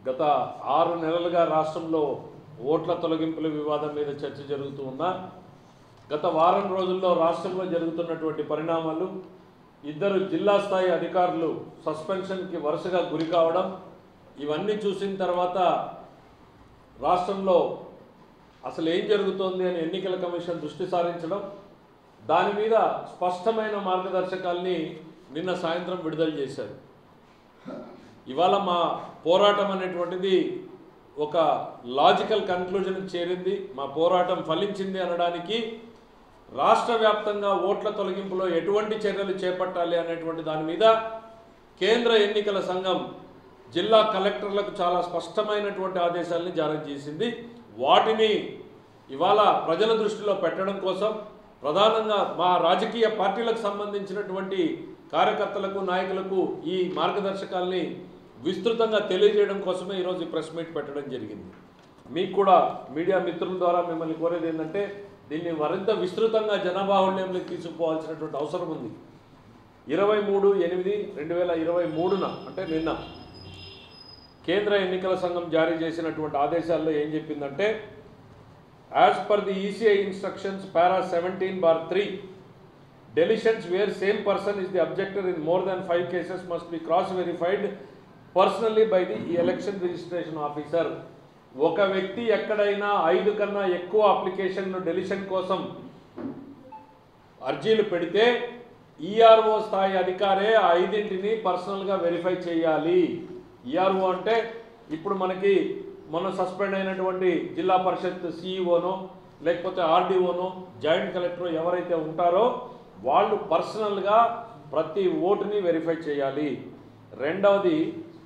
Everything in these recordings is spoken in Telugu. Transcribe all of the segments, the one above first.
గత ఆరు నెలలుగా రాష్ట్రంలో ఓట్ల తొలగింపుల వివాదం మీద చర్చ జరుగుతూ ఉన్నా గత వారం రోజుల్లో రాష్ట్రంలో జరుగుతున్నటువంటి పరిణామాలు ఇద్దరు జిల్లా స్థాయి అధికారులు సస్పెన్షన్కి వరుసగా గురి కావడం ఇవన్నీ చూసిన తర్వాత రాష్ట్రంలో అసలు ఏం జరుగుతోంది అని ఎన్నికల కమిషన్ దృష్టి సారించడం దాని మీద స్పష్టమైన మార్గదర్శకాల్ని నిన్న సాయంత్రం విడుదల చేశారు ఇవాళ మా పోరాటం అనేటువంటిది ఒక లాజికల్ కన్క్లూజన్కి చేరింది మా పోరాటం ఫలించింది అనడానికి రాష్ట్ర వ్యాప్తంగా ఓట్ల తొలగింపులో ఎటువంటి చర్యలు చేపట్టాలి అనేటువంటి దాని మీద కేంద్ర ఎన్నికల సంఘం జిల్లా కలెక్టర్లకు చాలా స్పష్టమైనటువంటి ఆదేశాలని జారీ చేసింది వాటిని ఇవాళ ప్రజల దృష్టిలో పెట్టడం కోసం ప్రధానంగా మా రాజకీయ పార్టీలకు సంబంధించినటువంటి కార్యకర్తలకు నాయకులకు ఈ మార్గదర్శకాల్ని విస్తృతంగా తెలియజేయడం కోసమే ఈరోజు ఈ ప్రెస్ మీట్ పెట్టడం జరిగింది మీకు కూడా మీడియా మిత్రుల ద్వారా మిమ్మల్ని కోరేది ఏంటంటే దీన్ని మరింత విస్తృతంగా జనబాహుళ్యంలోకి తీసుకుపోవాల్సినటువంటి అవసరం ఉంది ఇరవై మూడు ఎనిమిది రెండు వేల ఇరవై మూడున అంటే నిన్న కేంద్ర ఎన్నికల సంఘం జారీ చేసినటువంటి ఆదేశాల్లో ఏం చెప్పిందంటే as per the ECI instructions para seventeen bar three deletions where same person is the objector in more than five cases must be cross verified personally by the election registration officer ఒక వ్యక్తి ఎక్కడైనా ఐదు కన్నా ఎక్కువ అప్లికేషన్ డెలిషన్ కోసం అర్జీలు పెడితే ఈఆర్ఓ స్థాయి అధికారే ఆ ఐదింటిని పర్సనల్గా వెరిఫై చేయాలి ఈఆర్ఓ అంటే ఇప్పుడు మనకి మొన్న సస్పెండ్ అయినటువంటి జిల్లా పరిషత్ సిఇఓనో లేకపోతే ఆర్డీఓనో జాయింట్ కలెక్టర్ ఎవరైతే ఉంటారో వాళ్ళు పర్సనల్గా ప్రతి ఓటుని వెరిఫై చేయాలి రెండవది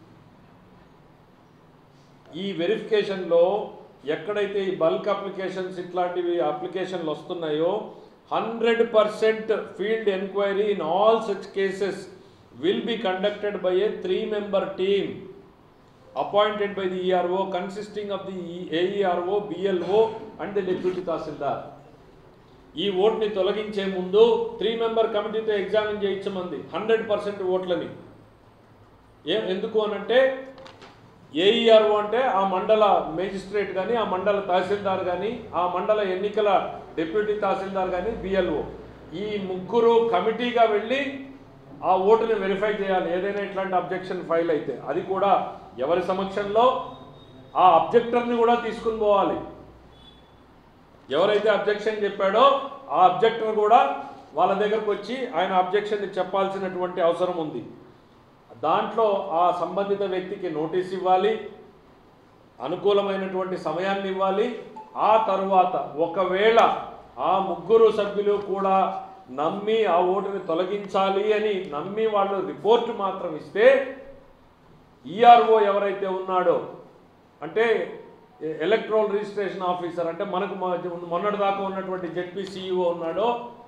ఈ వెరిఫికేషన్లో ఎక్కడైతే ఈ బల్క్ అప్లికేషన్స్ ఇట్లాంటివి అప్లికేషన్లు వస్తున్నాయో hundred percent field enquiry in all such cases will be conducted by a three member team appointed by the ERO consisting of the AERO BLO and the deputy tahsildar ఈ ఓట్ని తొలగించే ముందు త్రీ మెంబర్ కమిటీతో ఎగ్జామిన్ చేయించమంది హండ్రెడ్ పర్సెంట్ ఓట్లని ఏం ఎందుకు అనంటే ఏఈఆర్ఓ అంటే ఆ మండల మేజిస్ట్రేట్ కానీ ఆ మండల తహసీల్దార్ కానీ ఆ మండల ఎన్నికల డిప్యూటీ తహసీల్దార్ కానీ బిఎల్ఓ ఈ ముగ్గురు కమిటీగా వెళ్ళి ఆ ఓటుని వెరిఫై చేయాలి ఏదైనా ఇట్లాంటి అబ్జెక్షన్ ఫైల్ అయితే అది కూడా ఎవరి సమక్షంలో ఆ అబ్జెక్టర్ని కూడా తీసుకుని పోవాలి ఎవరైతే అబ్జెక్షన్ చెప్పాడో ఆ అబ్జెక్టర్ కూడా వాళ్ళ దగ్గరకు వచ్చి ఆయన అబ్జెక్షన్ చెప్పాల్సినటువంటి అవసరం ఉంది దాంట్లో ఆ సంబంధిత వ్యక్తికి నోటీస్ ఇవ్వాలి అనుకూలమైనటువంటి సమయాన్ని ఇవ్వాలి ఆ తరువాత ఒకవేళ ఆ ముగ్గురు సభ్యులు కూడా నమ్మి ఆ ఓటుని తొలగించాలి అని నమ్మి వాళ్ళు రిపోర్ట్ మాత్రం ఇస్తే ఈఆర్ఓ ఎవరైతే ఉన్నాడో అంటే ఎలక్ట్రోల్ రిజిస్ట్రేషన్ ఆఫీసర్ అంటే మనకు మొ- మొన్నటి దాకా ఉన్నటువంటి జెడ్పీ సిఇఓ ఉన్నాడో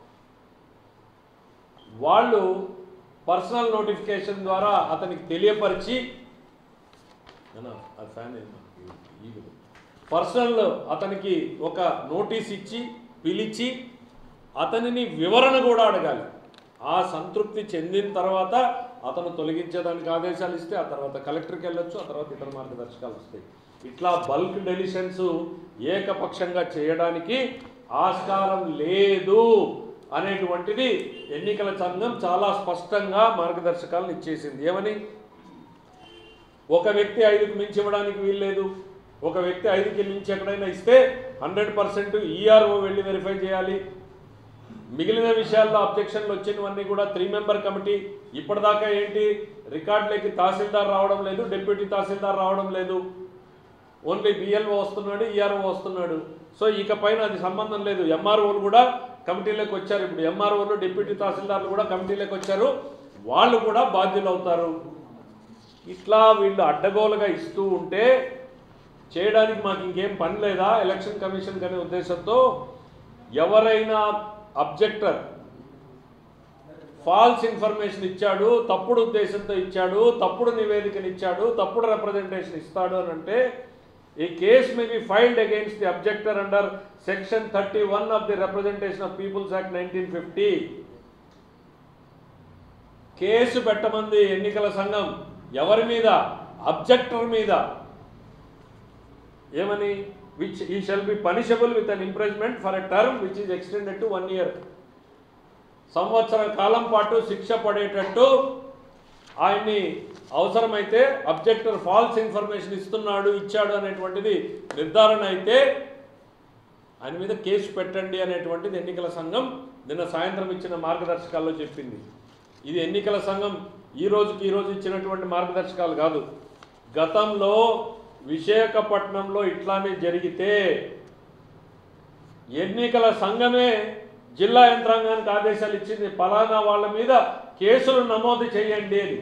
వాళ్ళు పర్సనల్ నోటిఫికేషన్ ద్వారా అతనికి తెలియపరిచి అన్నా, ఆ ఫ్యాన్ ఏంది మనకి? ఈగలు. పర్సనల్ అతనికి ఒక నోటీస్ ఇచ్చి పిలిచి అతనిని వివరణ కూడా అడగాలి ఆ సంతృప్తి చెందిన తర్వాత అతను తొలగించేదానికి ఆదేశాలు ఇస్తే ఆ తర్వాత కలెక్టర్కి వెళ్ళొచ్చు ఆ తర్వాత ఇతర మార్గదర్శకాలు వస్తాయి ఇట్లా బల్క్ డెలిషన్స్ ఏకపక్షంగా చేయడానికి ఆస్కారం లేదు అనేటువంటిది ఎన్నికల సంఘం చాలా స్పష్టంగా మార్గదర్శకాలను ఇచ్చేసింది ఏమని ఒక వ్యక్తి ఐదుకు మించి ఇవ్వడానికి వీల్లేదు ఒక వ్యక్తి ఐదుకి మించి ఎక్కడైనా ఇస్తే హండ్రెడ్ పర్సెంట్ ఈఆర్ఓ వెళ్ళి వెరిఫై చేయాలి మిగిలిన విషయాల్లో అబ్జెక్షన్లు వచ్చినవన్నీ కూడా త్రీ మెంబర్ కమిటీ ఇప్పటిదాకా ఏంటి రికార్డులకి తహసీల్దార్ రావడం లేదు డిప్యూటీ తహసీల్దార్ రావడం లేదు ఓన్లీ బిఎల్ఓ వస్తున్నాడు ఈఆర్ఓ వస్తున్నాడు సో ఇక పైన అది సంబంధం లేదు ఎంఆర్ఓలు కూడా కమిటీలోకి వచ్చారు ఇప్పుడు ఎంఆర్ఓలు డిప్యూటీ తహసీల్దార్లు కూడా కమిటీలోకి వచ్చారు వాళ్ళు కూడా బాధ్యులు అవుతారు ఇట్లా వీళ్ళు అడ్డగోలుగా ఇస్తూ ఉంటే చేయడానికి మాకు ఇంకేం పని లేదా ఎలక్షన్ కమిషన్ అనే ఉద్దేశంతో ఎవరైనా అబ్జెక్టర్ ఫాల్స్ ఇన్ఫర్మేషన్ ఇచ్చాడు తప్పుడు ఉద్దేశంతో ఇచ్చాడు తప్పుడు నివేదికను ఇచ్చాడు తప్పుడు రిప్రజెంటేషన్ ఇస్తాడు అని అంటే ఈ case may be filed against the objector under section thirty one of the representation of peoples act nineteen fifty case పెట్టమంది ఎన్నికల సంఘం ఎవరి మీద అబ్జెక్టర్ మీద ఏమని విచ్ ఈ shall be punishable with an imprisonment for a term which is extended to one year సంవత్సర కాలం పాటు శిక్ష పడేటట్టు ఆయన్ని అవసరమైతే అబ్జెక్టర్ ఫాల్స్ ఇన్ఫర్మేషన్ ఇస్తున్నాడు ఇచ్చాడు అనేటువంటిది నిర్ధారణ అయితే ఆయన మీద కేసు పెట్టండి అనేటువంటిది ఎన్నికల సంఘం నిన్న సాయంత్రం ఇచ్చిన మార్గదర్శకాల్లో చెప్పింది ఇది ఎన్నికల సంఘం ఈ రోజుకి ఈ రోజు ఇచ్చినటువంటి మార్గదర్శకాలు కాదు గతంలో విశాఖపట్నంలో ఇట్లానే జరిగితే ఎన్నికల సంఘమే జిల్లా యంత్రాంగానికి ఆదేశాలు ఇచ్చింది ఫలానా వాళ్ళ మీద కేసులు నమోదు చేయండి అని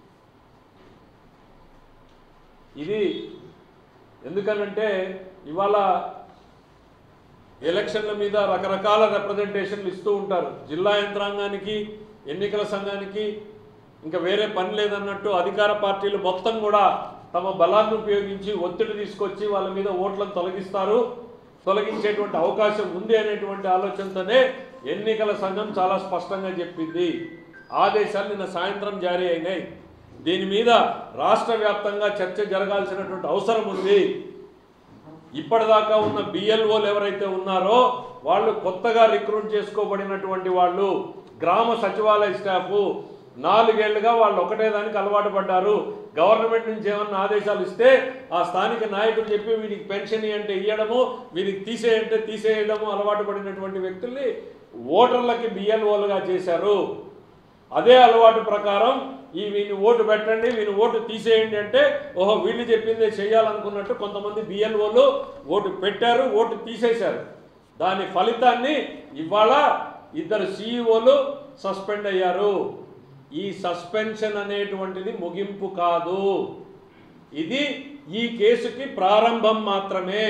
ఇది ఎందుకనంటే ఇవాళ ఎలక్షన్ల మీద రకరకాల రిప్రజెంటేషన్లు ఇస్తూ ఉంటారు జిల్లా యంత్రాంగానికి ఎన్నికల సంఘానికి ఇంకా వేరే పని లేదన్నట్టు అధికార పార్టీలు మొత్తం కూడా తమ బలాన్ని ఉపయోగించి ఒత్తిడి తీసుకొచ్చి వాళ్ళ మీద ఓట్లను తొలగిస్తారు తొలగించేటువంటి అవకాశం ఉంది అనేటువంటి ఆలోచనతోనే ఎన్నికల సంఘం చాలా స్పష్టంగా చెప్పింది ఆదేశాలు నిన్న సాయంత్రం జారీ అయినాయి దీని మీద రాష్ట్ర వ్యాప్తంగా చర్చ జరగాల్సినటువంటి అవసరం ఉంది ఇప్పటిదాకా ఉన్న బిఎల్ఓలు ఎవరైతే ఉన్నారో వాళ్ళు కొత్తగా రిక్రూట్ చేసుకోబడినటువంటి వాళ్ళు గ్రామ సచివాలయ స్టాఫ్ నాలుగేళ్లుగా వాళ్ళు ఒకటే దానికి అలవాటు పడ్డారు గవర్నమెంట్ నుంచి ఏమన్నా ఆదేశాలు ఇస్తే ఆ స్థానిక నాయకులు చెప్పి వీరికి పెన్షన్ అంటే ఇవ్వడము వీరికి తీసేయంటే తీసేయడము అలవాటు పడినటువంటి వ్యక్తుల్ని ఓటర్లకి బిఎల్ఓలుగా చేశారు అదే అలవాటు ప్రకారం ఈ వీని ఓటు పెట్టండి వీని ఓటు తీసేయండి అంటే ఓహో వీళ్ళు చెప్పిందే చేయాలనుకున్నట్టు కొంతమంది బిఎల్ఓలు ఓటు పెట్టారు ఓటు తీసేశారు దాని ఫలితాన్ని ఇవాళ ఇద్దరు సిఇఓలు సస్పెండ్ అయ్యారు ఈ సస్పెన్షన్ అనేటువంటిది ముగింపు కాదు ఇది ఈ కేసుకి ప్రారంభం మాత్రమే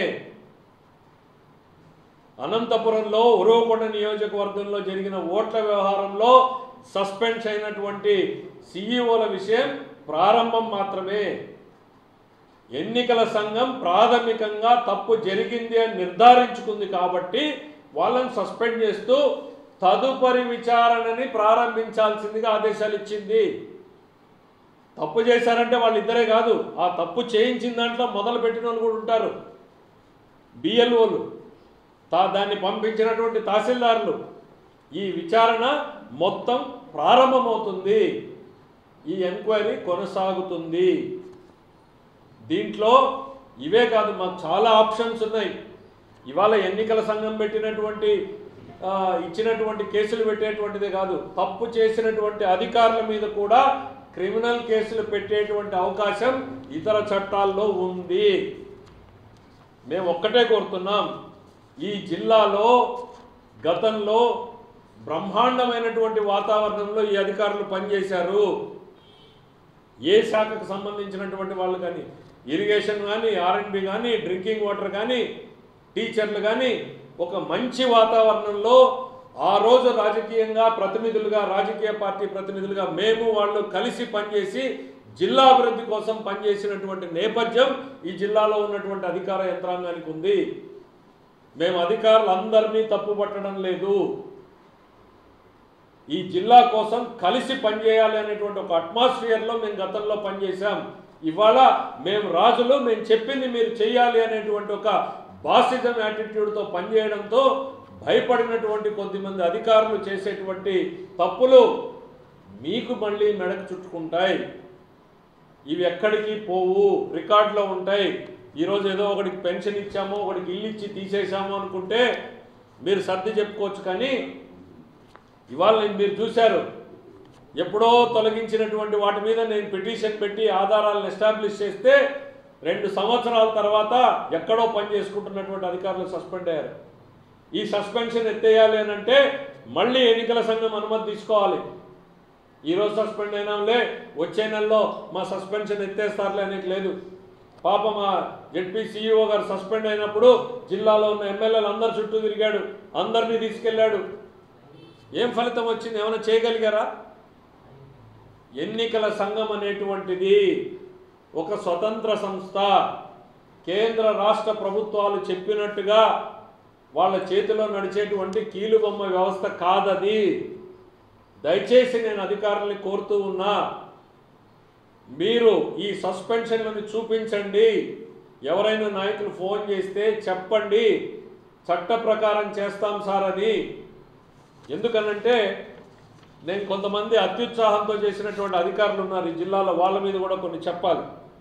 అనంతపురంలో ఉరవకొండ నియోజకవర్గంలో జరిగిన ఓట్ల వ్యవహారంలో సస్పెండ్ అయినటువంటి సిఇఓల విషయం ప్రారంభం మాత్రమే ఎన్నికల సంఘం ప్రాథమికంగా తప్పు జరిగింది అని నిర్ధారించుకుంది కాబట్టి వాళ్ళని సస్పెండ్ చేస్తూ తదుపరి విచారణని ప్రారంభించాల్సిందిగా ఆదేశాలు ఇచ్చింది తప్పు చేశారంటే వాళ్ళిద్దరే కాదు ఆ తప్పు చేయించిన దాంట్లో మొదలు పెట్టిన వాళ్ళు కూడా ఉంటారు బిఎల్ఓలు తా దాన్ని పంపించినటువంటి తహసీల్దారులు ఈ విచారణ మొత్తం ప్రారంభమవుతుంది ఈ ఎంక్వైరీ కొనసాగుతుంది దీంట్లో ఇవే కాదు మాకు చాలా ఆప్షన్స్ ఉన్నాయి ఇవాళ ఎన్నికల సంఘం పెట్టినటువంటి ఆ, ఇచ్చినటువంటి కేసులు పెట్టేటువంటిదే కాదు తప్పు చేసినటువంటి అధికారుల మీద కూడా క్రిమినల్ కేసులు పెట్టేటువంటి అవకాశం ఇతర చట్టాల్లో ఉంది మేము ఒక్కటే కోరుతున్నాం ఈ జిల్లాలో గతంలో బ్రహ్మాండమైనటువంటి వాతావరణంలో ఈ అధికారులు పనిచేశారు ఏ శాఖకు సంబంధించినటువంటి వాళ్ళు కానీ ఇరిగేషన్ కానీ ఆర్ఎండ్బి కానీ డ్రింకింగ్ వాటర్ కానీ టీచర్లు కానీ ఒక మంచి వాతావరణంలో ఆ రోజు రాజకీయంగా ప్రతినిధులుగా రాజకీయ పార్టీ ప్రతినిధులుగా మేము వాళ్ళు కలిసి పనిచేసి జిల్లా అభివృద్ధి కోసం పనిచేసినటువంటి నేపథ్యం ఈ జిల్లాలో ఉన్నటువంటి అధికార యంత్రాంగానికి ఉంది మేము అధికారులందరినీ తప్పు పట్టడం లేదు ఈ జిల్లా కోసం కలిసి పనిచేయాలి అనేటువంటి ఒక అట్మాస్ఫియర్లో మేము గతంలో పనిచేశాం ఇవాళ మేము రాజులు మేము చెప్పింది మీరు చేయాలి అనేటువంటి ఒక బాసిజం యాటిట్యూడ్తో పనిచేయడంతో భయపడినటువంటి కొద్దిమంది అధికారులు చేసేటువంటి తప్పులు మీకు మళ్ళీ మెడకు చుట్టుకుంటాయి ఇవి ఎక్కడికి పోవు రికార్డులో ఉంటాయి ఈరోజు ఏదో ఒకడికి పెన్షన్ ఇచ్చామో ఒకడికి ఇల్లు ఇచ్చి తీసేసామో అనుకుంటే మీరు సర్ది చెప్పుకోవచ్చు కానీ ఇవాళ నేను మీరు చూశారు ఎప్పుడో తొలగించినటువంటి వాటి మీద నేను పిటిషన్ పెట్టి ఆధారాలను ఎస్టాబ్లిష్ చేస్తే రెండు సంవత్సరాల తర్వాత ఎక్కడో పని చేసుకుంటున్నటువంటి అధికారులు సస్పెండ్ అయ్యారు ఈ సస్పెన్షన్ ఎత్తేయాలి అని అంటే మళ్ళీ ఎన్నికల సంఘం అనుమతి తీసుకోవాలి ఈరోజు సస్పెండ్ అయినాంలే వచ్చే నెలలో మా సస్పెన్షన్ ఎత్తేస్తారులే అనేది లేదు పాప మా జెడ్పీ సీఈఓ గారు సస్పెండ్ అయినప్పుడు జిల్లాలో ఉన్న ఎమ్మెల్యేలు అందరు చుట్టూ తిరిగాడు అందరినీ తీసుకెళ్ళాడు ఏం ఫలితం వచ్చింది ఏమైనా చేయగలిగారా ఎన్నికల సంఘం అనేటువంటిది ఒక స్వతంత్ర సంస్థ కేంద్ర రాష్ట్ర ప్రభుత్వాలు చెప్పినట్టుగా వాళ్ళ చేతిలో నడిచేటువంటి కీలుబొమ్మ వ్యవస్థ కాదది దయచేసి నేను అధికారుల్ని కోరుతూ ఉన్నా మీరు ఈ సస్పెన్షన్లను చూపించండి ఎవరైనా నాయకులు ఫోన్ చేస్తే చెప్పండి చట్ట ప్రకారం చేస్తాం సార్ అని ఎందుకనంటే నేను కొంతమంది అత్యుత్సాహంతో చేసినటువంటి అధికారులు ఉన్నారు ఈ జిల్లాలో వాళ్ళ మీద కూడా కొన్ని చెప్పాలి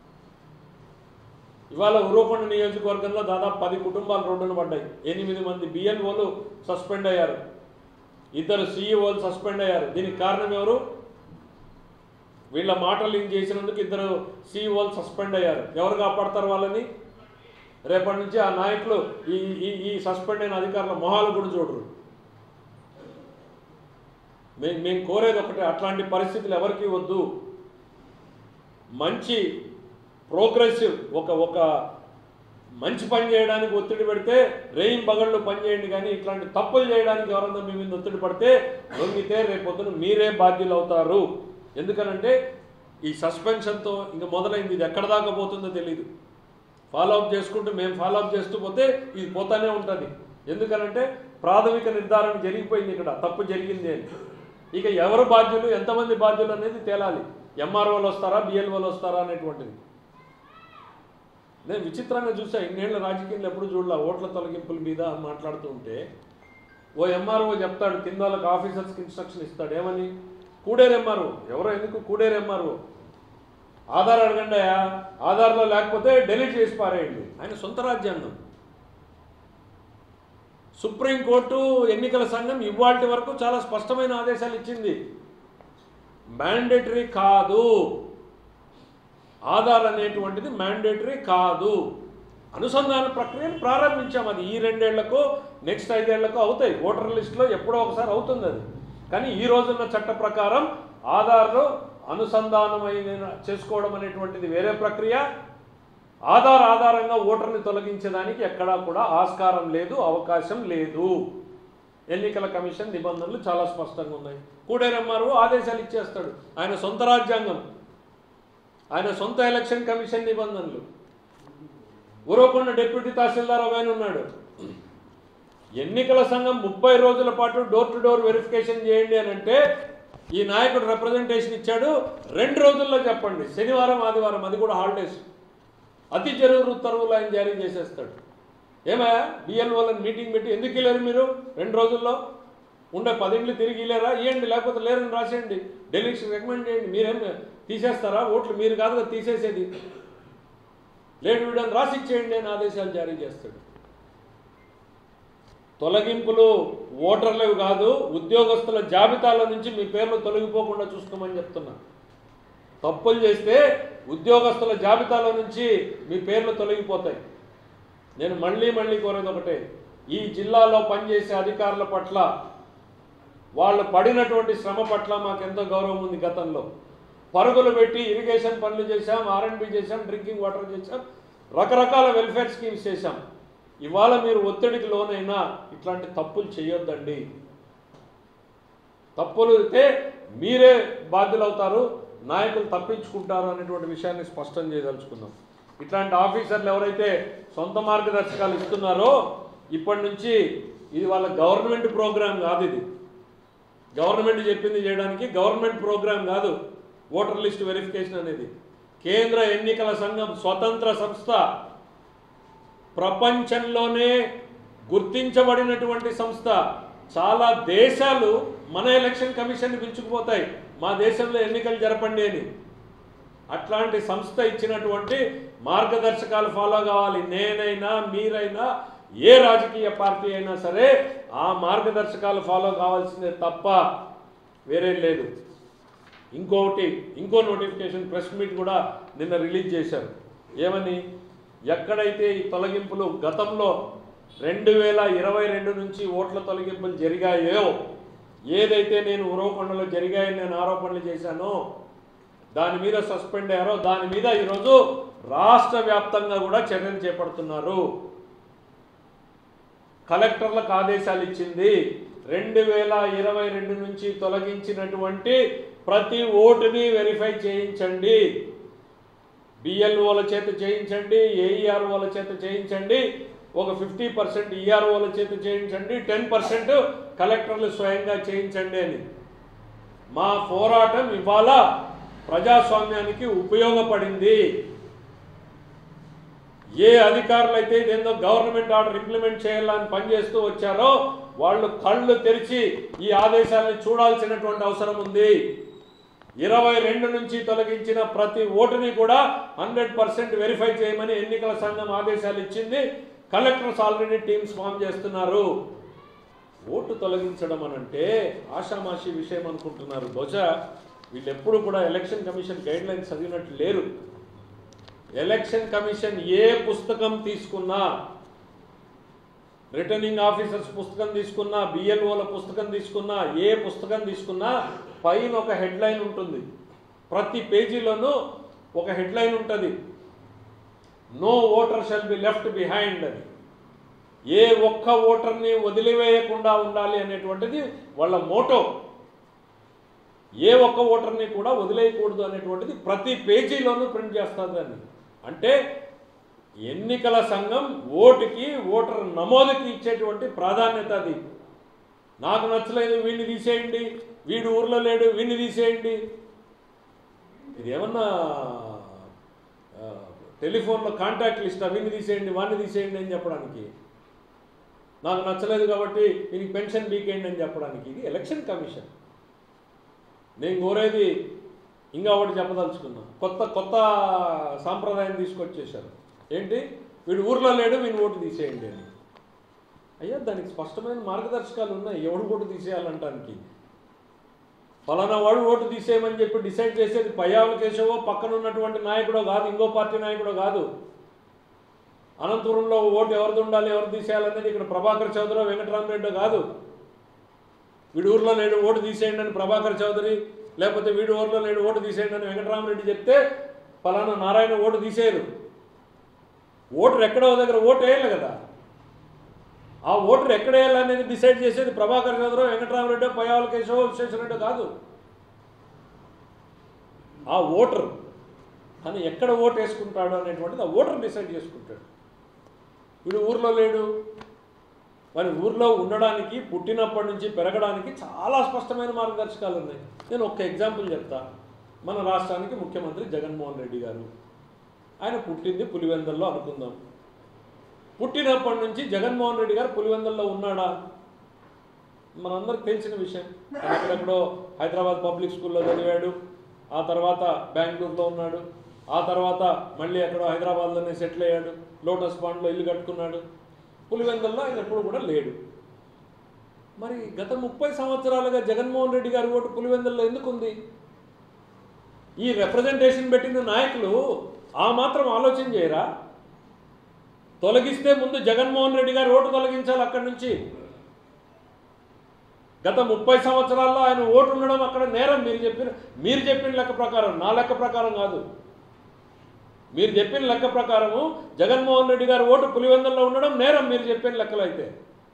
ఇవాళ ఉరవకొండ నియోజకవర్గంలో దాదాపు పది కుటుంబాలు రోడ్డున పడ్డాయి ఎనిమిది మంది బిఎల్ఓలు సస్పెండ్ అయ్యారు ఇద్దరు సీఈఓలు సస్పెండ్ అయ్యారు దీనికి కారణం ఎవరు వీళ్ళ మాటలు లింక్ చేసినందుకు ఇద్దరు సీఈఓలు సస్పెండ్ అయ్యారు ఎవరు కాపాడతారు వాళ్ళని రేపటి నుంచి ఆ నాయకులు ఈ ఈ ఈ సస్పెండ్ అయిన అధికారుల మొహాలు కూడా చూడరు మేము మేము కోరేది ఒకటే అట్లాంటి పరిస్థితులు ఎవరికీ వద్దు మంచి ప్రోగ్రెసివ్ ఒక ఒక మంచి పని చేయడానికి ఒత్తిడి పెడితే రెయిన్ బగళ్ళు పని చేయండి కానీ ఇట్లాంటి తప్పులు చేయడానికి ఎవరన్నా మీ మీద ఒత్తిడి పడితే లొంగితే రేపొద్దున మీరే బాధ్యులు అవుతారు ఎందుకనంటే ఈ సస్పెన్షన్తో ఇంకా మొదలైంది ఇది ఎక్కడ దాకా పోతుందో తెలియదు ఫాలో అప్ చేసుకుంటూ మేము ఫాలో అప్ చేస్తూ పోతే ఇది పోతానే ఉంటుంది ఎందుకనంటే ప్రాథమిక నిర్ధారణ జరిగిపోయింది ఇక్కడ తప్పు జరిగింది అని ఇక ఎవరు బాధ్యులు ఎంతమంది బాధ్యులు అనేది తేలాలి ఎంఆర్ఓలు వస్తారా బిఎల్ఓలు వస్తారా అనేటువంటిది నేను విచిత్రంగా చూసా ఇన్నేళ్ల రాజకీయాలు ఎప్పుడు చూడలే ఓట్ల తొలగింపుల మీద మాట్లాడుతూ ఉంటే ఓ ఎంఆర్ఓ చెప్తాడు కింద వాళ్ళకి ఆఫీసర్స్కి ఇన్స్ట్రక్షన్ ఇస్తాడు ఏమని కూడేరు ఎంఆర్ఓ ఎవరో ఎందుకు కూడేరు ఎంఆర్ఓ ఆధార్ అడగండి అయ్యా ఆధార్లో లేకపోతే డెలీట్ చేసి పారేయండి ఆయన సొంత రాజ్యాంగం సుప్రీంకోర్టు ఎన్నికల సంఘం ఇవాటి వరకు చాలా స్పష్టమైన ఆదేశాలు ఇచ్చింది మ్యాండేటరీ కాదు ఆధార్ అనేటువంటిది మ్యాండేటరీ కాదు అనుసంధాన ప్రక్రియను ప్రారంభించాం అది ఈ రెండేళ్లకు నెక్స్ట్ ఐదేళ్లకు అవుతాయి ఓటర్ లిస్టులో ఎప్పుడో ఒకసారి అవుతుంది అది కానీ ఈ రోజున్న చట్ట ప్రకారం ఆధార్లో అనుసంధానమైన చేసుకోవడం అనేటువంటిది వేరే ప్రక్రియ ఆధార్ ఆధారంగా ఓటర్ని తొలగించడానికి ఎక్కడా కూడా ఆస్కారం లేదు అవకాశం లేదు ఎన్నికల కమిషన్ నిబంధనలు చాలా స్పష్టంగా ఉన్నాయి కూడేరెమ్మారు ఆదేశాలు ఇచ్చేస్తాడు ఆయన సొంత రాజ్యాంగం ఆయన సొంత ఎలక్షన్ కమిషన్ నిబంధనలు ఉరవకొండ డిప్యూటీ తహసీల్దార్ ఒక ఆయన ఉన్నాడు ఎన్నికల సంఘం ముప్పై రోజుల పాటు డోర్ టు డోర్ వెరిఫికేషన్ చేయండి అని అంటే ఈ నాయకుడు రిప్రజెంటేషన్ ఇచ్చాడు రెండు రోజుల్లో చెప్పండి శనివారం ఆదివారం అది కూడా హాలిడేస్ అతి జరుగు ఉత్తర్వులు ఆయన జారీ చేసేస్తాడు ఏమయ్యా బిఎల్ఓలను మీటింగ్ పెట్టి ఎందుకు వెళ్ళారు మీరు రెండు రోజుల్లో ఉండే పదింట్లు తిరిగి వెళ్ళారా ఇవ్వండి లేకపోతే లేరని రాసేయండి ఢిల్లీకి రికమెండ్ చేయండి మీరేం తీసేస్తారా ఓట్లు మీరు కాదుగా తీసేసేది లేడు వీడని రాసి ఇచ్చేయండి అని ఆదేశాలు జారీ చేస్తాడు తొలగింపులు ఓటర్లవి కాదు ఉద్యోగస్తుల జాబితాలో నుంచి మీ పేర్లు తొలగిపోకుండా చూసుకోమని చెప్తున్నా తప్పులు చేస్తే ఉద్యోగస్తుల జాబితాలో నుంచి మీ పేర్లు తొలగిపోతాయి నేను మళ్ళీ మళ్ళీ కోరేది ఒకటే ఈ జిల్లాలో పనిచేసే అధికారుల పట్ల వాళ్ళు పడినటువంటి శ్రమ పట్ల మాకు ఎంతో గౌరవం ఉంది గతంలో పరుగులు పెట్టి ఇరిగేషన్ పనులు చేశాం ఆర్ఎండ్బి చేశాం డ్రింకింగ్ వాటర్ చేశాం రకరకాల వెల్ఫేర్ స్కీమ్స్ చేశాం ఇవాళ మీరు ఒత్తిడికి లోనైనా ఇట్లాంటి తప్పులు చేయొద్దండి తప్పులు అయితే మీరే బాధ్యులవుతారు నాయకులు తప్పించుకుంటారు అనేటువంటి విషయాన్ని స్పష్టం చేయదలుచుకున్నాం ఇట్లాంటి ఆఫీసర్లు ఎవరైతే సొంత మార్గదర్శకాలు ఇస్తున్నారో ఇప్పటి నుంచి ఇది వాళ్ళ గవర్నమెంట్ ప్రోగ్రాం కాదు ఇది గవర్నమెంట్ చెప్పింది చేయడానికి గవర్నమెంట్ ప్రోగ్రాం కాదు ఓటర్ లిస్ట్ వెరిఫికేషన్ అనేది కేంద్ర ఎన్నికల సంఘం స్వతంత్ర సంస్థ ప్రపంచంలోనే గుర్తించబడినటువంటి సంస్థ చాలా దేశాలు మన ఎలక్షన్ కమిషన్ని పిలుచుకుపోతాయి మా దేశంలో ఎన్నికలు జరపండి అని అట్లాంటి సంస్థ ఇచ్చినటువంటి మార్గదర్శకాలు ఫాలో కావాలి నేనైనా మీరైనా ఏ రాజకీయ పార్టీ అయినా సరే ఆ మార్గదర్శకాలు ఫాలో కావాల్సిందే తప్ప వేరే లేదు ఇంకొకటి ఇంకో నోటిఫికేషన్ ప్రెస్ మీట్ కూడా నిన్న రిలీజ్ చేశారు ఏమని ఎక్కడైతే ఈ తొలగింపులు గతంలో రెండు వేల ఇరవై రెండు నుంచి ఓట్ల తొలగింపులు జరిగాయో ఏదైతే నేను ఉరవకొండలో జరిగాయని నేను ఆరోపణలు చేశానో దాని మీద సస్పెండ్ అయ్యారో దాని మీద ఈరోజు రాష్ట్ర వ్యాప్తంగా కూడా చర్యలు చేపడుతున్నారు కలెక్టర్లకు ఆదేశాలు ఇచ్చింది రెండు వేల ఇరవై రెండు నుంచి తొలగించినటువంటి ప్రతి ఓటుని వెరిఫై చేయించండి బిఎల్ఓల చేత చేయించండి ఏఈఆర్ఓల చేత చేయించండి ఒక ఫిఫ్టీ పర్సెంట్ ఈఆర్ఓల చేత చేయించండి టెన్ పర్సెంట్ కలెక్టర్లు స్వయంగా చేయించండి అని మా పోరాటం ఇవాళ ప్రజాస్వామ్యానికి ఉపయోగపడింది ఏ అధికారులు అయితే ఇదేందో గవర్నమెంట్ ఆర్డర్ ఇంప్లిమెంట్ చేయాలని పనిచేస్తూ వచ్చారో వాళ్ళు కళ్ళు తెరిచి ఈ ఆదేశాలను చూడాల్సినటువంటి అవసరం ఉంది ఇరవై రెండు నుంచి తొలగించిన ప్రతి ఓటుని కూడా హండ్రెడ్ పర్సెంట్ వెరిఫై చేయమని ఎన్నికల సంఘం ఆదేశాలు ఇచ్చింది కలెక్టర్స్ ఆల్రెడీ టీమ్స్ ఫామ్ చేస్తున్నారు ఓటు తొలగించడం అనంటే ఆషామాషి విషయం అనుకుంటున్నారు బహుశా వీళ్ళు ఎప్పుడు కూడా ఎలక్షన్ కమిషన్ గైడ్ లైన్స్ చదివినట్టు లేరు ఎలక్షన్ కమిషన్ ఏ పుస్తకం తీసుకున్నా రిటర్నింగ్ ఆఫీసర్స్ పుస్తకం తీసుకున్నా బిఎల్ఓల పుస్తకం తీసుకున్నా ఏ పుస్తకం తీసుకున్నా పైన ఒక హెడ్లైన్ ఉంటుంది ప్రతి పేజీలోనూ ఒక హెడ్లైన్ ఉంటుంది no voter shall be left behind అని ఏ ఒక్క ఓటర్ని వదిలివేయకుండా ఉండాలి అనేటువంటిది వాళ్ళ మోటో ఏ ఒక్క ఓటర్ని కూడా వదిలేయకూడదు అనేటువంటిది ప్రతి పేజీలోనూ ప్రింట్ చేస్తుంది అని అంటే ఎన్నికల సంఘం ఓటుకి ఓటర్ నమోదుకి ఇచ్చేటువంటి ప్రాధాన్యత అది నాకు నచ్చలేదు వీడిని తీసేయండి వీడు ఊర్లో లేడు వీడిని తీసేయండి ఇది ఏమన్నా ఆ, టెలిఫోన్లో కాంటాక్ట్ లిస్ట్ వీడిని తీసేయండి వాడిని తీసేయండి అని చెప్పడానికి నాకు నచ్చలేదు కాబట్టి వీనికి పెన్షన్ బీకేయండి అని చెప్పడానికి ఇది ఎలక్షన్ కమిషన్ నేను కోరేది ఇంకా ఒకటి చెప్పదలుచుకున్నా కొత్త కొత్త సాంప్రదాయం తీసుకొచ్చేసారు ఏంటి వీడు ఊర్లో లేడు వీని ఓటు తీసేయండి అని అయ్యా దానికి స్పష్టమైన మార్గదర్శకాలు ఉన్నాయి ఎవడు ఓటు తీసేయాలంటానికి ఫలానా వాడు ఓటు తీసేయమని చెప్పి డిసైడ్ చేసేది పయ్యావుల కేశవో పక్కన ఉన్నటువంటి నాయకుడో కాదు ఇంకో పార్టీ నాయకుడో కాదు అనంతపురంలో ఓటు ఎవరిది ఉండాలి ఎవరు తీసేయాలనేది ఇక్కడ ప్రభాకర్ చౌదరి వెంకటరామరెడ్డి కాదు వీడి ఊర్లో లేడు ఓటు తీసేయండి అని ప్రభాకర్ చౌదరి లేకపోతే వీడి ఊర్లో లేడు ఓటు తీసేయండి అని వెంకటరామరెడ్డి చెప్తే ఫలానా నారాయణ ఓటు తీసేయరు ఓటర్ ఎక్కడో దగ్గర ఓటు వేయాలి కదా ఆ ఓటర్ ఎక్కడ వేయాలనేది డిసైడ్ చేసేది ప్రభాకర్ చౌదరి వెంకటరామరెడ్డి పయ్యావల కేశవ విశ్వేశ్వరరెడ్డి కాదు ఆ ఓటర్ తను ఎక్కడ ఓటు వేసుకుంటాడు అనేటువంటిది ఆ ఓటర్ డిసైడ్ చేసుకుంటాడు వీడు ఊర్లో లేడు మరి ఊర్లో ఉండడానికి పుట్టినప్పటి నుంచి పెరగడానికి చాలా స్పష్టమైన మార్గదర్శకాలు ఉన్నాయి నేను ఒక్క ఎగ్జాంపుల్ చెప్తా మన రాష్ట్రానికి ముఖ్యమంత్రి జగన్మోహన్ రెడ్డి గారు ఆయన పుట్టింది పులివెందల్లో అనుకుందాం పుట్టినప్పటి నుంచి జగన్మోహన్ రెడ్డి గారు పులివెందల్లో ఉన్నాడా మనందరికి తెలిసిన విషయం ఆయన ఎక్కడెక్కడో హైదరాబాద్ పబ్లిక్ స్కూల్లో చదివాడు ఆ తర్వాత బెంగళూరులో ఉన్నాడు ఆ తర్వాత మళ్ళీ ఎక్కడో హైదరాబాద్లోనే సెటిల్ అయ్యాడు లోటస్ పాండ్లో ఇల్లు కట్టుకున్నాడు పులివెందుల్లో ఆయన ఎప్పుడు కూడా లేడు మరి గత ముప్పై సంవత్సరాలుగా జగన్మోహన్ రెడ్డి గారి ఓటు పులివెందుల్లో ఎందుకు ఉంది ఈ రిప్రజెంటేషన్ పెట్టిన నాయకులు ఆ మాత్రం ఆలోచన చేయరా తొలగిస్తే ముందు జగన్మోహన్ రెడ్డి గారి ఓటు తొలగించాలి అక్కడి నుంచి గత ముప్పై సంవత్సరాల్లో ఆయన ఓటు ఉండడం అక్కడ నేరం మీరు చెప్పిన మీరు చెప్పిన లెక్క ప్రకారం నా లెక్క ప్రకారం కాదు మీరు చెప్పిన లెక్క ప్రకారము జగన్మోహన్ రెడ్డి గారి ఓటు పులివెందుల్లో ఉండడం నేరం మీరు చెప్పిన లెక్కలు అయితే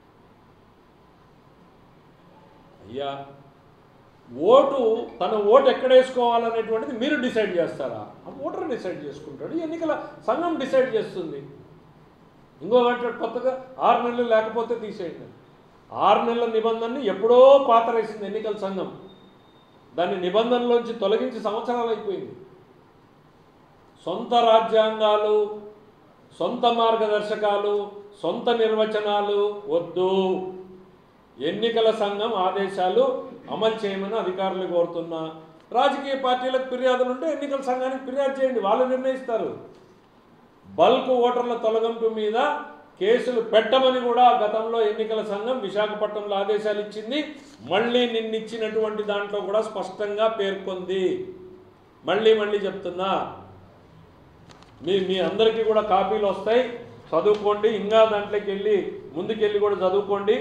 అయ్యా ఓటు తన ఓటు ఎక్కడ వేసుకోవాలనేటువంటిది మీరు డిసైడ్ చేస్తారా ఆ ఓటర్ డిసైడ్ చేసుకుంటాడు ఈ ఎన్నికల సంఘం డిసైడ్ చేస్తుంది ఇంకో గంట కొత్తగా ఆరు నెలలు లేకపోతే తీసేయండి ఆరు నెలల నిబంధనని ఎప్పుడో పాతరేసింది ఎన్నికల సంఘం దాన్ని నిబంధనలోంచి తొలగించి సంవత్సరాలు అయిపోయింది సొంత రాజ్యాంగాలు సొంత మార్గదర్శకాలు సొంత నిర్వచనాలు వద్దు ఎన్నికల సంఘం ఆదేశాలు అమలు చేయమని అధికారులు కోరుతున్నా రాజకీయ పార్టీలకు ఫిర్యాదులు ఉంటే ఎన్నికల సంఘానికి ఫిర్యాదు చేయండి వాళ్ళు నిర్ణయిస్తారు బల్క్ ఓటర్ల తొలగింపు మీద కేసులు పెట్టమని కూడా గతంలో ఎన్నికల సంఘం విశాఖపట్నంలో ఆదేశాలు ఇచ్చింది మళ్ళీ నిన్నిచ్చినటువంటి దాంట్లో కూడా స్పష్టంగా పేర్కొంది మళ్ళీ మళ్ళీ చెప్తున్నా మీ మీ అందరికీ కూడా కాపీలు వస్తాయి చదువుకోండి ఇంకా దాంట్లోకి వెళ్ళి ముందుకెళ్ళి కూడా చదువుకోండి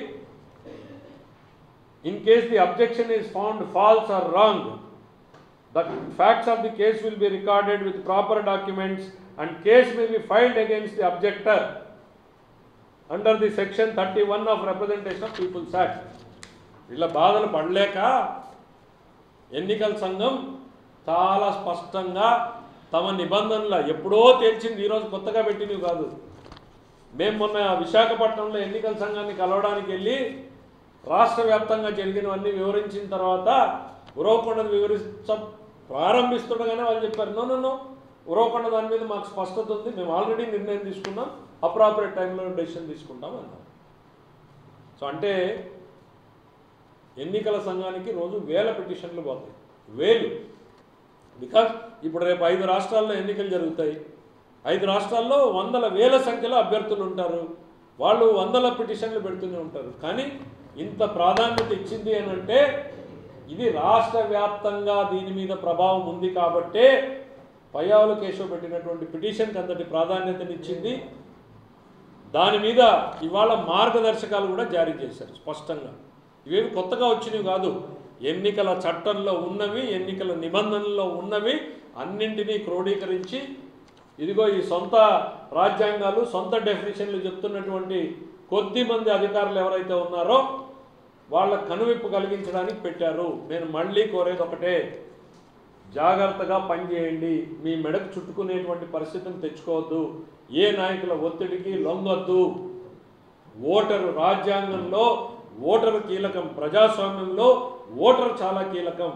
in case the objection is found false or wrong The facts of the case will be recorded with proper documents and case may be filed against the objector under the section 31 of Representation of People's Act. ఇలా బాధలు పడలేక ఎన్నికల సంఘం చాలా స్పష్టంగా తమ నిబంధనల ఎప్పుడో తేల్చింది ఈరోజు కొత్తగా పెట్టినవి కాదు మేము మొన్న విశాఖపట్నంలో ఎన్నికల సంఘాన్ని కలవడానికి వెళ్ళి రాష్ట్ర వ్యాప్తంగా జరిగినవన్నీ వివరించిన తర్వాత ఉరవకొండను వివరించ ప్రారంభిస్తుండగానే వాళ్ళు చెప్పారు నో నో నో ఉరవకొండ దాని మీద మాకు స్పష్టత ఉంది మేము ఆల్రెడీ నిర్ణయం తీసుకున్నాం అప్రాపరేట్ టైంలో డెసిషన్ తీసుకుంటాం అన్నారు సో అంటే ఎన్నికల సంఘానికి రోజు వేల పిటిషన్లు పోతాయి వేలు బికాజ్ ఇప్పుడు రేపు ఐదు రాష్ట్రాల్లో ఎన్నికలు జరుగుతాయి ఐదు రాష్ట్రాల్లో వందల వేల సంఖ్యలో అభ్యర్థులు ఉంటారు వాళ్ళు వందల పిటిషన్లు పెడుతూనే ఉంటారు కానీ ఇంత ప్రాధాన్యత ఇచ్చింది అని అంటే ఇది రాష్ట్ర వ్యాప్తంగా దీని మీద ప్రభావం ఉంది కాబట్టే పయ్యావుల కేశవ్ పెట్టినటువంటి పిటిషన్కి అంతటి ప్రాధాన్యతనిచ్చింది దాని మీద ఇవాళ మార్గదర్శకాలు కూడా జారీ చేశారు స్పష్టంగా ఇవేవి కొత్తగా వచ్చినవి కాదు ఎన్నికల చట్టంలో ఉన్నవి ఎన్నికల నిబంధనల్లో ఉన్నవి అన్నింటినీ క్రోడీకరించి ఇదిగో ఈ సొంత రాజ్యాంగాలు సొంత డెఫినేషన్లు చెప్తున్నటువంటి కొద్ది మంది అధికారులు ఎవరైతే ఉన్నారో వాళ్ళ కనువిప్పు కలిగించడానికి పెట్టారు నేను మళ్ళీ కోరేది ఒకటే జాగ్రత్తగా పనిచేయండి మీ మెడకు చుట్టుకునేటువంటి పరిస్థితిని తెచ్చుకోవద్దు ఏ నాయకుల ఒత్తిడికి లొంగొద్దు ఓటరు రాజ్యాంగంలో ఓటరు కీలకం ప్రజాస్వామ్యంలో ఓటరు చాలా కీలకం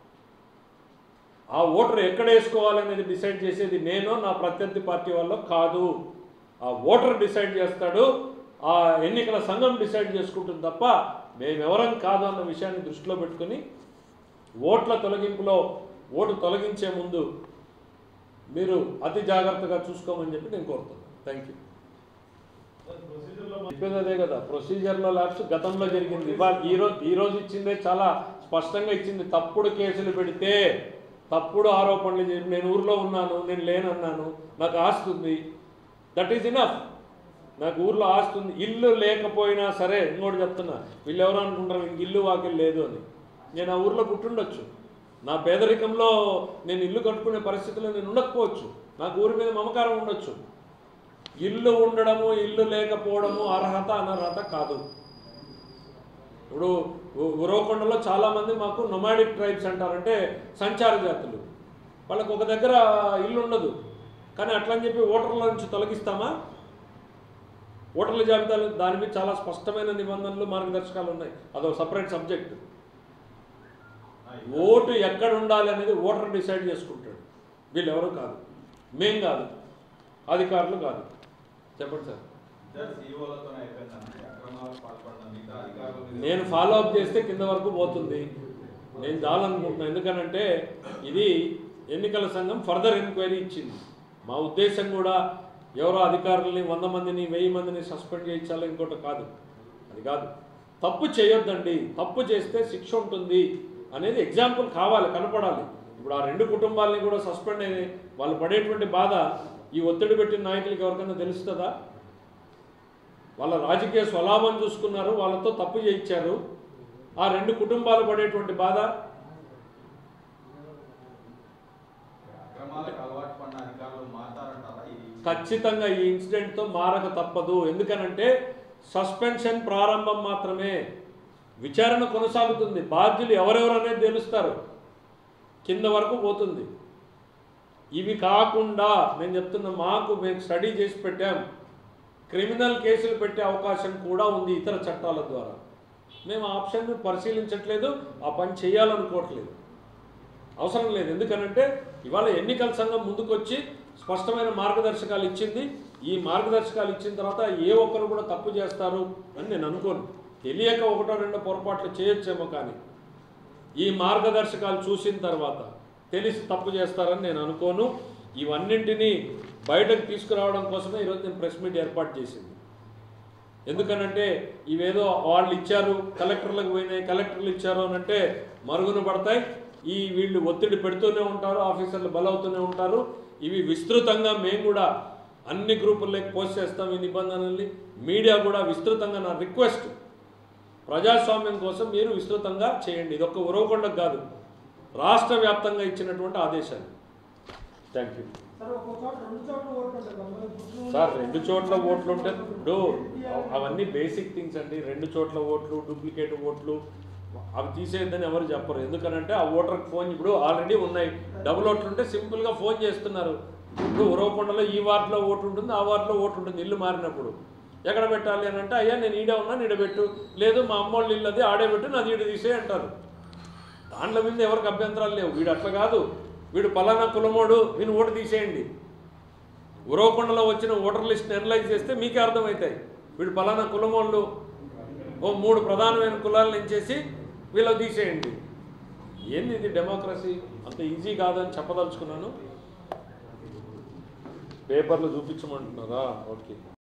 ఆ ఓటర్ ఎక్కడ వేసుకోవాలనేది డిసైడ్ చేసేది నేను నా ప్రత్యర్థి పార్టీ వల్ల కాదు ఆ ఓటర్ డిసైడ్ చేస్తాడు ఆ ఎన్నికల సంఘం డిసైడ్ చేసుకుంటుంది తప్ప మేమెవరం కాదు అన్న విషయాన్ని దృష్టిలో పెట్టుకుని ఓట్ల తొలగింపులో ఓటు తొలగించే ముందు మీరు అతి జాగ్రత్తగా చూసుకోమని చెప్పి నేను కోరుతున్నాను థ్యాంక్ యూ చెప్పేది అదే కదా ప్రొసీజర్లో ల్యాబ్స్ గతంలో జరిగింది ఇవాళ ఈ రోజు ఈ రోజు ఇచ్చిందే చాలా స్పష్టంగా ఇచ్చింది తప్పుడు కేసులు పెడితే తప్పుడు ఆరోపణలు చేసి నేను ఊర్లో ఉన్నాను నేను లేనన్నాను నాకు ఆస్తి ఉంది దట్ ఈజ్ ఇనఫ్ నాకు ఊర్లో ఆస్తి ఉంది ఇల్లు లేకపోయినా సరే ఇంకోటి చెప్తున్నా వీళ్ళు ఎవరు అనుకుంటారు ఇంక ఇల్లు వాకిల్ లేదు అని నేను ఆ ఊర్లో పుట్టుండొచ్చు నా పేదరికంలో నేను ఇల్లు కట్టుకునే పరిస్థితిలో నేను ఉండకపోవచ్చు నాకు ఊరి మీద మమకారం ఉండొచ్చు ఇల్లు ఉండడము ఇల్లు లేకపోవడము అర్హత అనర్హత కాదు ఇప్పుడు ఉ- ఉరవకొండలో చాలామంది మాకు నొమాడిక్ ట్రైబ్స్ అంటారంటే సంచార జాతులు వాళ్ళకు ఒక దగ్గర ఇల్లు ఉండదు కానీ అట్లని చెప్పి ఓటర్ల నుంచి తొలగిస్తామా ఓటర్ల జాబితాలు దాని మీద చాలా స్పష్టమైన నిబంధనలు మార్గదర్శకాలు ఉన్నాయి అదొక సపరేట్ సబ్జెక్ట్ ఓటు ఎక్కడ ఉండాలి అనేది ఓటర్ డిసైడ్ చేసుకుంటాడు వీళ్ళు ఎవరు కాదు మేం కాదు అధికారులు కాదు చెప్పండి సార్ సార్ సీఓలతో అయిపోయిందంటే అక్రమాలకు పాల్పడిన మిగతా అధికారుల మీద నేను ఫాలో అప్ చేస్తే కింద వరకు పోతుంది నేను చాలనుకుంటున్నాను ఎందుకనంటే ఇది ఎన్నికల సంఘం ఫర్దర్ ఎంక్వైరీ ఇచ్చింది మా ఉద్దేశం కూడా ఎవరో అధికారులని వంద మందిని వెయ్యి మందిని సస్పెండ్ చేయించాలో ఇంకోటి కాదు అది కాదు తప్పు చేయొద్దండి తప్పు చేస్తే శిక్ష ఉంటుంది అనేది ఎగ్జాంపుల్ కావాలి కనపడాలి ఇప్పుడు ఆ రెండు కుటుంబాలని కూడా సస్పెండ్ అయ్యి వాళ్ళు పడేటువంటి బాధ ఈ ఒత్తిడి పెట్టిన నాయకులకి ఎవరికైనా తెలుస్తుందా వాళ్ళ రాజకీయ స్వలాభం చూసుకున్నారు వాళ్ళతో తప్పు చేయించారు ఆ రెండు కుటుంబాలు పడేటువంటి బాధ అక్రమాలకు అలవాటు పడిన అధికారులు మాట్లాడంటారా ఇది ఖచ్చితంగా ఈ ఇన్సిడెంట్తో మారక తప్పదు ఎందుకనంటే సస్పెన్షన్ ప్రారంభం మాత్రమే విచారణ కొనసాగుతుంది బాధ్యులు ఎవరెవరు అనేది తెలుస్తారు కింద వరకు పోతుంది ఇవి కాకుండా నేను చెప్తున్నా మాకు మేము స్టడీ చేసి పెట్టాం క్రిమినల్ కేసులు పెట్టే అవకాశం కూడా ఉంది ఇతర చట్టాల ద్వారా మేము ఆ ఆప్షన్ పరిశీలించట్లేదు ఆ పని చేయాలనుకోవట్లేదు అవసరం లేదు ఎందుకనంటే ఇవాళ ఎన్నికల సంఘం ముందుకొచ్చి స్పష్టమైన మార్గదర్శకాలు ఇచ్చింది ఈ మార్గదర్శకాలు ఇచ్చిన తర్వాత ఏ ఒక్కరు కూడా తప్పు చేస్తారు అని నేను అనుకోను తెలియక ఒకటో రెండో పొరపాట్లు చేయొచ్చేమో కానీ ఈ మార్గదర్శకాలు చూసిన తర్వాత తెలిసి తప్పు చేస్తారని నేను అనుకోను ఇవన్నింటినీ బయటకు తీసుకురావడం కోసమే ఈరోజు నేను ప్రెస్ మీట్ ఏర్పాటు చేసింది ఎందుకనంటే ఇవేదో వాళ్ళు ఇచ్చారు కలెక్టర్లకు పోయినాయి కలెక్టర్లు ఇచ్చారు అని అంటే మరుగున పడతాయి ఈ వీళ్ళు ఒత్తిడి పెడుతూనే ఉంటారు ఆఫీసర్లు బలవుతూనే ఉంటారు ఇవి విస్తృతంగా మేము కూడా అన్ని గ్రూపుల్లోకి పోస్ట్ చేస్తాం ఈ నిబంధనల్ని మీడియా కూడా విస్తృతంగా నా రిక్వెస్ట్ ప్రజాస్వామ్యం కోసం మీరు విస్తృతంగా చేయండి ఇది ఒక్క ఉరవకొండకు కాదు రాష్ట్ర వ్యాప్తంగా ఇచ్చినటువంటి ఆదేశాలు థ్యాంక్ యూ సార్ ఒక్కో చోట రెండు చోట్ల ఓట్లు ఉంటాయి కదా మరి గుంటూరు సార్ రెండు చోట్ల ఓట్లు ఉంటే ఇప్పుడు అవన్నీ బేసిక్ థింగ్స్ అండి రెండు చోట్ల ఓట్లు డూప్లికేట్ ఓట్లు అవి తీసేయద్దని ఎవరు చెప్పరు ఎందుకనంటే ఆ ఓటర్కి ఫోన్ ఇప్పుడు ఆల్రెడీ ఉన్నాయి డబుల్ ఓట్లు ఉంటే సింపుల్గా ఫోన్ చేస్తున్నారు ఇప్పుడు ఉరవకొండలో ఈ వార్డులో ఓటు ఉంటుంది ఆ వార్డులో ఓటు ఉంటుంది ఇల్లు మారినప్పుడు ఎక్కడ పెట్టాలి అని అంటే అయ్యా నేను ఈడే ఉన్నా ఈడ పెట్టు లేదు మా అమ్మోళ్ళు ఇల్లు అది ఆడే పెట్టు నాది ఈడ తీసే అంటారు దాంట్లో మీద ఎవరికి అభ్యంతరాలు లేవు వీడు అట్లా కాదు వీడు పలానా కులమోడు వీని ఓటు తీసేయండి ఉరవకొండలో వచ్చిన ఓటర్ లిస్ట్ని అనలైజ్ చేస్తే మీకే అర్థమవుతాయి వీడు పలానా కులమోళ్ళు ఓ మూడు ప్రధానమైన కులాలను ఎంచేసి వీళ్ళు తీసేయండి ఏంది ఇది డెమోక్రసీ అంత ఈజీ కాదని చెప్పదలుచుకున్నాను పేపర్లు చూపించమంటున్నారా ఓకే